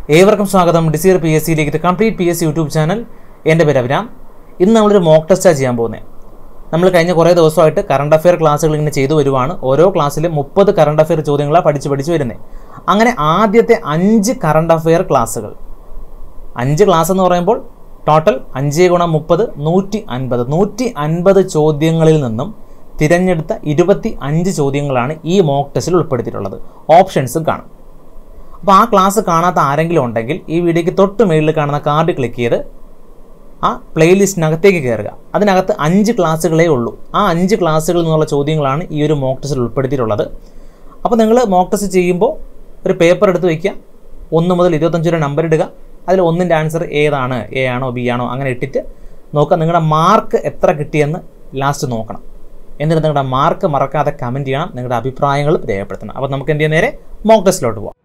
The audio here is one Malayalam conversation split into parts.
ഏവർക്കും സ്വാഗതം ഡിസിയർ പി എസ് സിയിലേക്ക് complete P S C YouTube channel എൻ്റെ പേര് അഭിരാം ഇന്ന് നമ്മളൊരു മോക്ക് ടെസ്റ്റാണ് ചെയ്യാൻ പോകുന്നത് നമ്മൾ കഴിഞ്ഞ കുറേ ദിവസമായിട്ട് കറണ്ട് അഫെയർ ക്ലാസ്സുകൾ ഇങ്ങനെ ചെയ്തു വരുവാണ് ഓരോ ക്ലാസ്സിലും മുപ്പത് കറണ്ട് അഫെയർ ചോദ്യങ്ങളാണ് പഠിച്ച് പഠിച്ച് വരുന്നത് അങ്ങനെ ആദ്യത്തെ അഞ്ച് കറണ്ട് അഫെയർ ക്ലാസ്സുകൾ അഞ്ച് ക്ലാസ് എന്ന് പറയുമ്പോൾ ടോട്ടൽ അഞ്ച് ഗുണം മുപ്പത് നൂറ്റി അൻപത് നൂറ്റി അൻപത് ചോദ്യങ്ങളിൽ നിന്നും തിരഞ്ഞെടുത്ത ഇരുപത്തി അഞ്ച് ചോദ്യങ്ങളാണ് ഈ മോക്ക് ടെസ്റ്റിൽ ഉൾപ്പെടുത്തിയിട്ടുള്ളത് ഓപ്ഷൻസും കാണും അപ്പോൾ ആ ക്ലാസ് കാണാത്ത ആരെങ്കിലും ഉണ്ടെങ്കിൽ ഈ വീഡിയോയ്ക്ക് തൊട്ട് മേളിൽ കാണുന്ന കാർഡ് ക്ലിക്ക് ചെയ്ത് ആ പ്ലേലിസ്റ്റിനകത്തേക്ക് കയറുക അതിനകത്ത് അഞ്ച് ക്ലാസ്സുകളേ ഉള്ളൂ ആ അഞ്ച് ക്ലാസ്സുകളിൽ നിന്നുള്ള ചോദ്യങ്ങളാണ് ഈ ഒരു മോക്ക് ടെസ്റ്റിൽ ഉൾപ്പെടുത്തിയിട്ടുള്ളത് അപ്പോൾ നിങ്ങൾ മോക്ക് ടെസ്റ്റ് ചെയ്യുമ്പോൾ ഒരു പേപ്പർ എടുത്ത് വയ്ക്കുക ഒന്ന് മുതൽ ഇരുപത്തഞ്ച് വരെ നമ്പർ ഇടുക അതിൽ ഒന്നിൻ്റെ ആൻസർ ഏതാണ് എ ആണോ ബി ആണോ അങ്ങനെ ഇട്ടിട്ട് നോക്കുക നിങ്ങളുടെ മാർക്ക് എത്ര കിട്ടിയെന്ന് ലാസ്റ്റ് നോക്കണം എന്നിട്ട് നിങ്ങളുടെ മാർക്ക് മറക്കാതെ കമൻറ്റ് ചെയ്യണം നിങ്ങളുടെ അഭിപ്രായങ്ങൾ രേഖപ്പെടുത്തണം അപ്പോൾ നമുക്ക് എന്ത് ചെയ്യാം നേരെ മോക്ക് ടെസ്റ്റിലോട്ട് പോകാം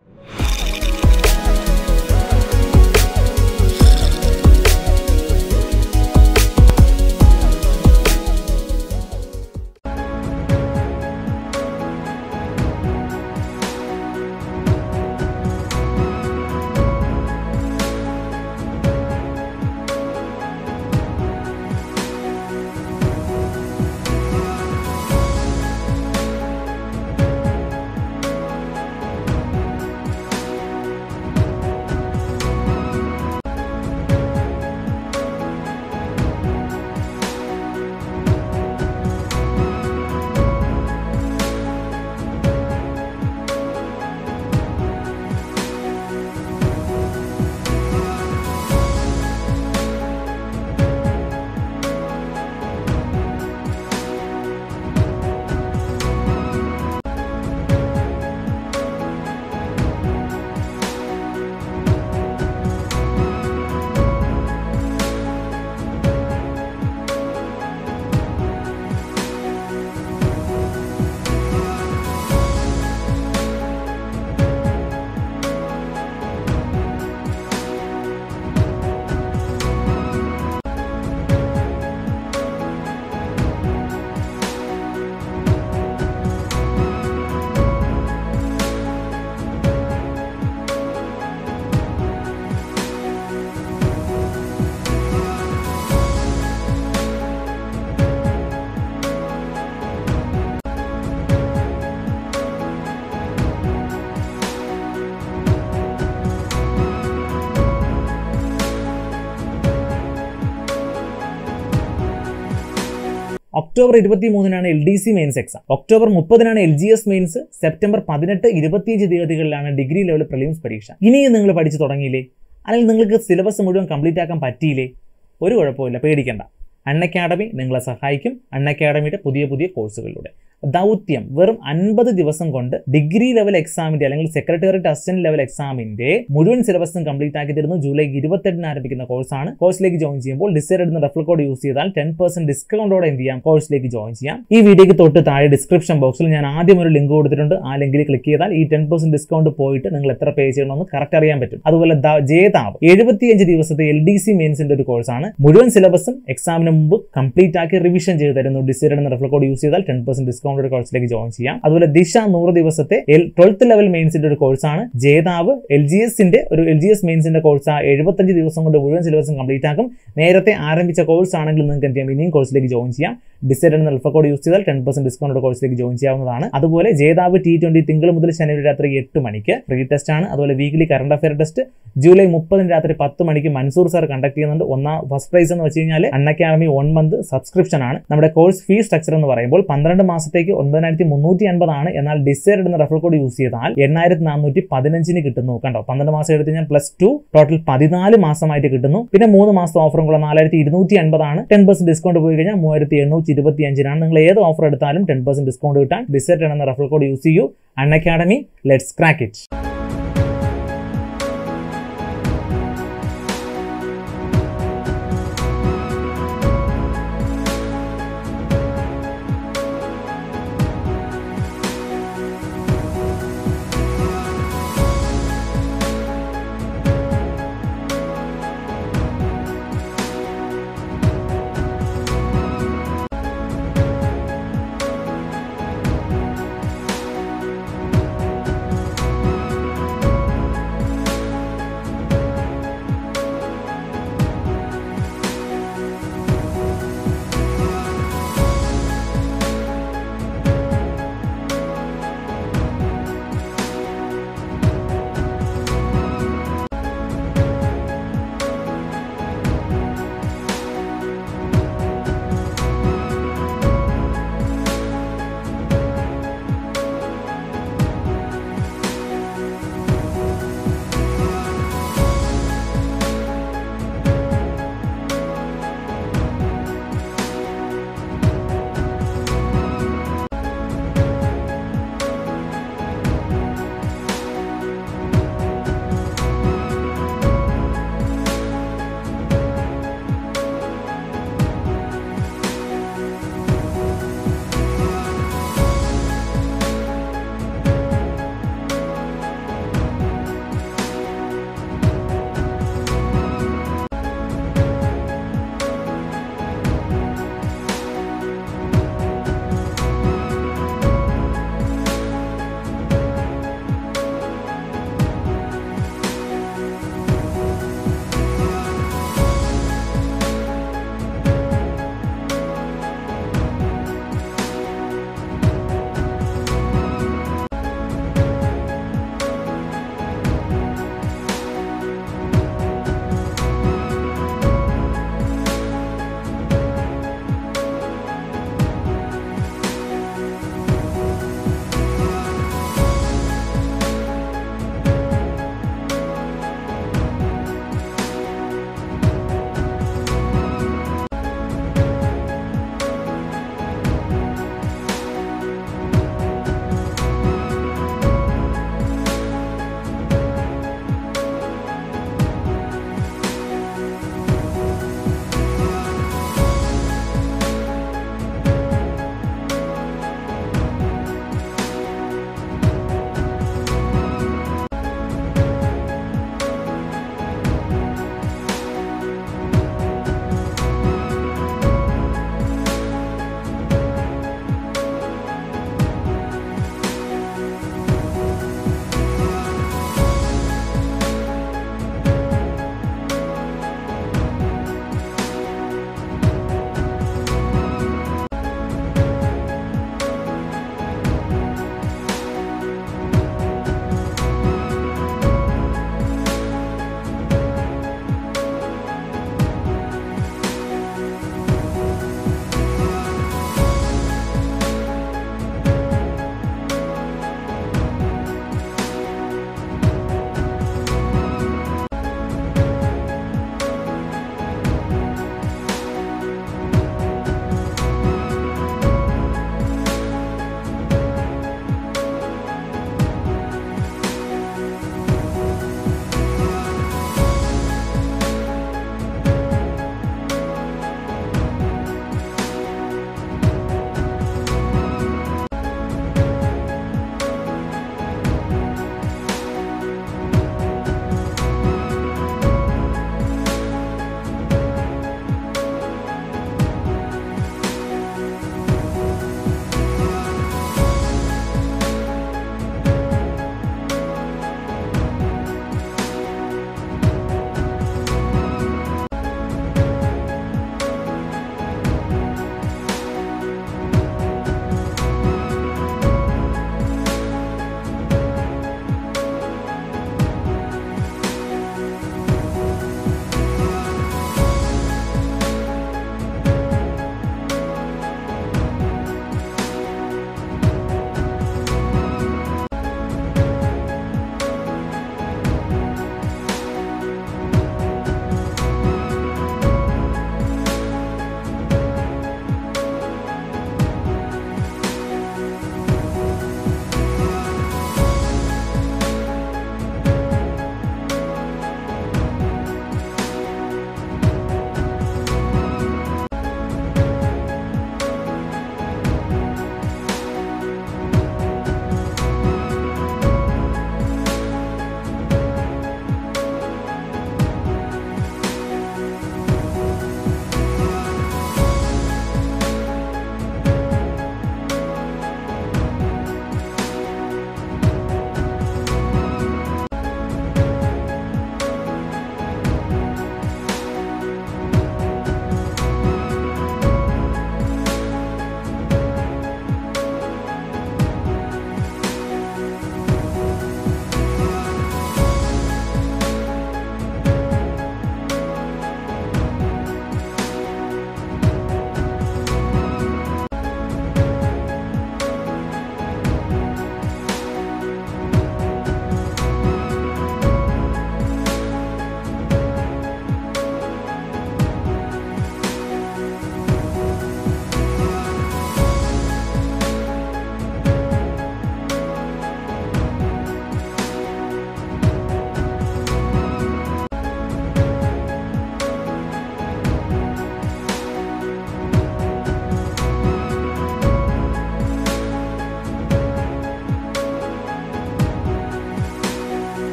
ഒക്ടോബർ ഇരുപത്തി മൂന്നിനാണ് L D C mains exam October മുപ്പതിനാണ് L G S mains September പതിനെട്ട് ഇരുപത്തിയഞ്ച് തീയതികളിലാണ് ഡിഗ്രി ലെവൽ പ്രിലിംസ് പരീക്ഷ ഇനിയും നിങ്ങൾ പഠിച്ചു തുടങ്ങിയില്ലേ അല്ലെങ്കിൽ നിങ്ങൾക്ക് സിലബസ് മുഴുവൻ കംപ്ലീറ്റ് ആക്കാൻ പറ്റിയില്ലേ ഒരു കുഴപ്പമില്ല പേടിക്കണ്ട അൺ അക്കാഡമി നിങ്ങളെ സഹായിക്കും അൺ അക്കാഡമിയുടെ പുതിയ പുതിയ കോഴ്സുകളിലൂടെ ദൗത്യം വെറും അൻപത് ദിവസം കൊണ്ട് ഡിഗ്രി ലെവൽ എക്സാമിന്റെ അല്ലെങ്കിൽ സെക്രട്ടേറിയറ്റ് അസിസ്റ്റന്റ് ലെവൽ എക്സാമിന്റെ മുഴുവൻ സിലബസും കംപ്ലീറ്റ് ആക്കി തരുന്നു ജൂലൈ ഇരുപത്തെട്ടിന് ആരംഭിക്കുന്ന കോഴ്സാണ് കോഴ്സിലേക്ക് ജോയിൻ ചെയ്യുമ്പോൾ ഡിസൈഡ് എന്ന റെഫർ കോഡ് യൂസ് ചെയ്താൽ ടെൻ പെർസെന്റ് ഡിസ്കൗണ്ടോടെ എന്ത് ചെയ്യാം കോഴ്സിലേക്ക് ജോയിൻ ചെയ്യാം ഈ വീഡിയോക്ക് തൊട്ട് താഴെ ഡിസ്ക്രിപ്ഷൻ ബോക്സിൽ ഞാൻ ആദ്യം ഒരു ലിങ്ക് കൊടുത്തിട്ടുണ്ട് ആ ലിങ്കിൽ ക്ലിക്ക് ചെയ്താൽ ഈ ടെൻ പെർസെന്റ് ഡിസ്കൗണ്ട് പോയിട്ട് നിങ്ങൾ എത്ര പേ ചെയ്യണമെന്ന് കറക്റ്റ് അറിയാൻ പറ്റും അതുപോലെ ദ- ജേതാവ് എഴുപത്തിയഞ്ച് ദിവസത്തെ എൽ ഡി സി മെയിൻസിന്റെ ഒരു കോഴ്സാണ് മുഴുവൻ സിലബസും എക്സാമിന് മുമ്പ് കംപ്ലീറ്റ് ആക്കി റിവിഷൻ ചെയ്ത് തരുന്നു ഡിസൈഡ് എന്ന റെഫർ കോഡ് യൂസ് ചെയ്താൽ ടെൻ പെർസെന്റ് ഡിസ്കൗണ്ട് കോഴ്സിലേക്ക് ജോയിൻ ചെയ്യാം അതുപോലെ ദിശ നൂറ് ദിവസത്തെ ട്വൽത്ത് ലെവൽ മെയിൻസിന്റെ ഒരു കോഴ്സാണ് ജേതാവ് എൽ ജി എസിന്റെ ഒരു എൽ ജി എസ് മെയിൻസിന്റെ കോഴ്സ് എഴുപത്തഞ്ച് ദിവസം കൊണ്ട് മുഴുവൻ സിലബസും കംപ്ലീറ്റ് ആക്കും നേരത്തെ ആരംഭിച്ച കോഴ്സ് ആണെങ്കിൽ നിങ്ങൾക്ക് എന്ത് ചെയ്യാം ഇനിയും കോഴ്സിലേക്ക് ജോയിൻ ചെയ്യാം ഡിസൈഡ് എന്ന റെഫർ കോഡ് യൂസ് ചെയ്താൽ ടെൻ പെർസെന്റ് ഡിസ്കൗണ്ട് കോഴ്സിലേക്ക് ജോയിൻ ചെയ്യാവുന്നതാണ് അതുപോലെ ജേതാവ് ടി ട്വന്റി തിങ്കൾ മുതൽ ശനി വരെ രാത്രി എട്ട് മണിക്ക് ഫ്രീ ടെസ്റ്റ് ആണ് അതുപോലെ weekly current affair test July മുപ്പതിന് രാത്രി പത്ത് മണിക്ക് മൻസൂർ സാർ കണ്ടക്ട് ചെയ്യുന്നുണ്ട് ഒന്നാം ഫസ്റ്റ് പ്രൈസ് എന്ന് വെച്ച് കഴിഞ്ഞാൽ Unacademy one month subscription ആണ് നമ്മുടെ കോഴ്സ് ഫീസ് സ്ട്രക്ചർ എന്ന് പറയുമ്പോൾ പന്ത്രണ്ട് മാസത്തേക്ക് ഒൻപതിനായിരത്തി മുന്നൂറ്റി അൻപതാണ് എന്നാൽ ഡിസൈഡ് എന്ന റെഫർ കോഡ് യൂസ് ചെയ്താൽ എണ്ണായിരത്തി നാനൂറ്റി പതിനഞ്ചിന് കിട്ടുന്നു കണ്ടോ പന്ത്രണ്ട് മാസം എടുത്ത് കഴിഞ്ഞാൽ പ്ലസ് ടു ടോട്ടൽ പതിനാല് മാസമായിട്ട് കിട്ടുന്നു പിന്നെ മൂന്ന് മാസത്തെ ഓഫറും കൂടെ നാലായിരത്തി ഇരുന്നൂറ്റി അൻപതാണ് ടെൻ പെർസെന്റ് ഡിസ്കൗണ്ട് പോയി കഴിഞ്ഞാൽ മൂവായിരത്തി എണ്ണൂറ്റി ഇരുപത്തി അഞ്ചിനാണ് നിങ്ങൾ ഏത് ഓഫർ എടുത്താലും ടെൻ പെർസെന്റ് ഡിസ്കൗണ്ട് കിട്ടാൻ ഡിസൈഡ് എന്ന റെഫർ കോഡ് യൂസ് ചെയ്യൂ Unacademy let's crack it